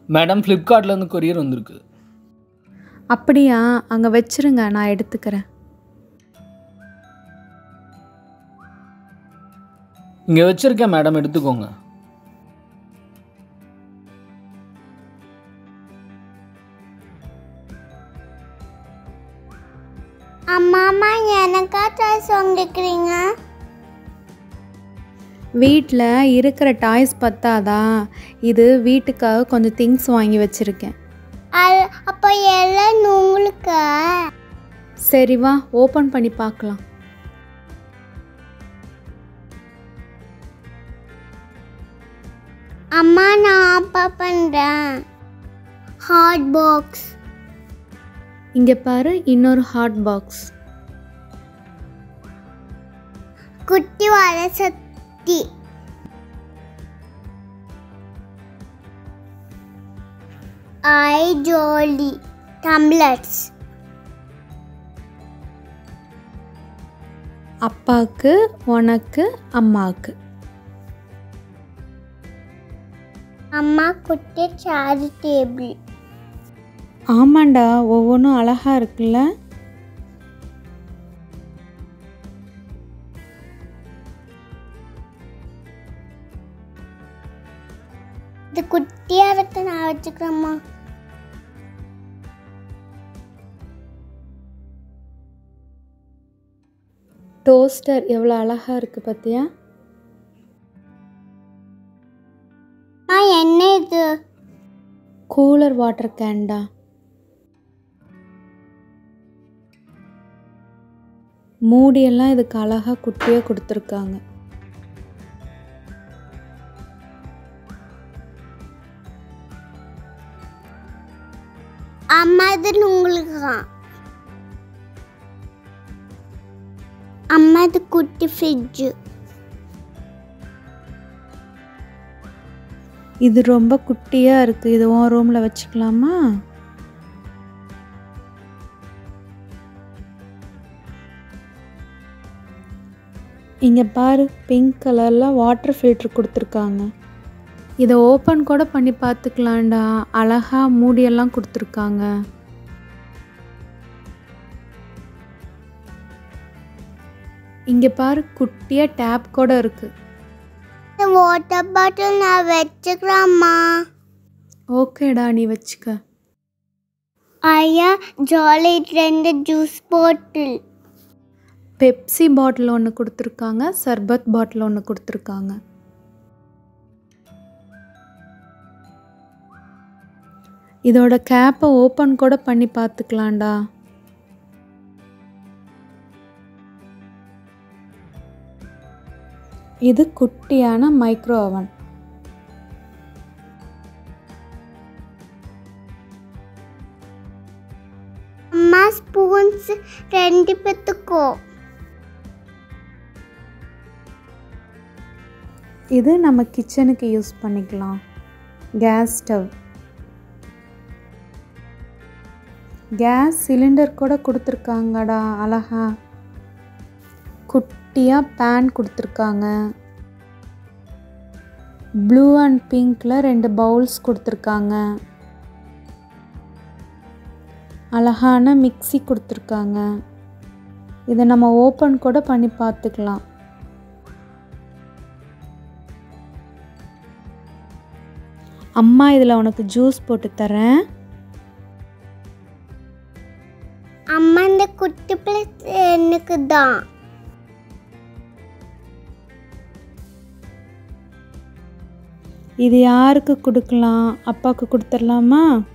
madam ஃப்ளிப்கார்ட்லேருந்து courier வந்திருக்கு அப்படியா அங்கே வச்சிருங்க நான் எடுத்துக்கிறேன் இங்கே வச்சுருக்கேன் மேடம் எடுத்துக்கோங்க அம்மாமா எனக்கா டாய்ஸ் வாங்கிக்கிறீங்க வீட்டில் இருக்கிற டாய்ஸ் பத்தாதா இது வீட்டுக்காக கொஞ்சம் திங்ஸ் வாங்கி வச்சுருக்கேன் அது அப்போ எல்லாம் உங்களுக்கு சரி வா ஓப்பன் பண்ணி பார்க்கலாம் அம்மா நான் அப்பா பண்ணுறேன் ஹாட் பாக்ஸ் இங்கே பாரு இன்னொரு ஹாட் பாக்ஸ் குட்டி வர சக்தி ஐ ஜோலி டம்ளர்ஸ் அப்பாவுக்கு உனக்கு அம்மாவுக்கு அம்மா குட்டி சாரி டேபிள் ஆமாண்டா ஒவ்வொன்றும் அழகாக இருக்குல்ல இது குட்டியா இருக்கு நான் வச்சுக்கிறேம்மா டோஸ்டர் எவ்வளோ அழகாக இருக்குது பார்த்தியா ஆ என்ன இது கூலர் வாட்டர் கேன்டா மூடியெல்லாம் இதுக்கு அழகாக குட்டியாக கொடுத்துருக்காங்க அம்மா இது உங்களுக்கு தான் அம்மா இது குட்டி ஃப்ரிட்ஜு இது ரொம்ப குட்டியாக இருக்குது இது உன் ரூமில் வச்சுக்கலாமா இங்கே பாரு பிங்க் கலரில் வாட்டர் ஃபில்டர் கொடுத்துருக்காங்க இதை ஓப்பன் கூட பண்ணி பார்த்துக்கலாம்டா அழகாக மூடியெல்லாம் கொடுத்துருக்காங்க இங்கே பாரு குட்டியாக டேப் கூட இருக்குது இந்த வாட்டர் பாட்டில் நான் வச்சுக்கிறேம்மா ஓகேடா நீ வச்சுக்க ஐயா ஜாலி ரெண்டு ஜூஸ் பாட்டில் பெப்சி பாட்டில் ஒன்று கொடுத்துருக்காங்க சர்பத் பாட்டில் ஒன்று கொடுத்துருக்காங்க இதோட கேப்பை ஓப்பன் கூட பண்ணி பார்த்துக்கலாம்டா இது குட்டியான மைக்ரோ ஓவன் அம்மா ஸ்பூன்ஸ் ரெண்டு பேத்துக்கோ இது நம்ம கிச்சனுக்கு யூஸ் பண்ணிக்கலாம் கேஸ் ஸ்டவ் கேஸ் சிலிண்டர் கூட கொடுத்துருக்காங்கடா அழகா குட்டியாக பேன் கொடுத்துருக்காங்க ப்ளூ அண்ட் பிங்க்கில் ரெண்டு பவுல்ஸ் கொடுத்துருக்காங்க அழகான மிக்ஸி கொடுத்துருக்காங்க இதை நம்ம ஓப்பன் கூட பண்ணி பார்த்துக்கலாம் அம்மா இதில் உனக்கு ஜூஸ் போட்டு தரேன் அம்மா இந்த குட்டி பிளேட் எனக்கு தான் இது யாருக்கு கொடுக்கலாம் அப்பாவுக்கு கொடுத்துடலாமா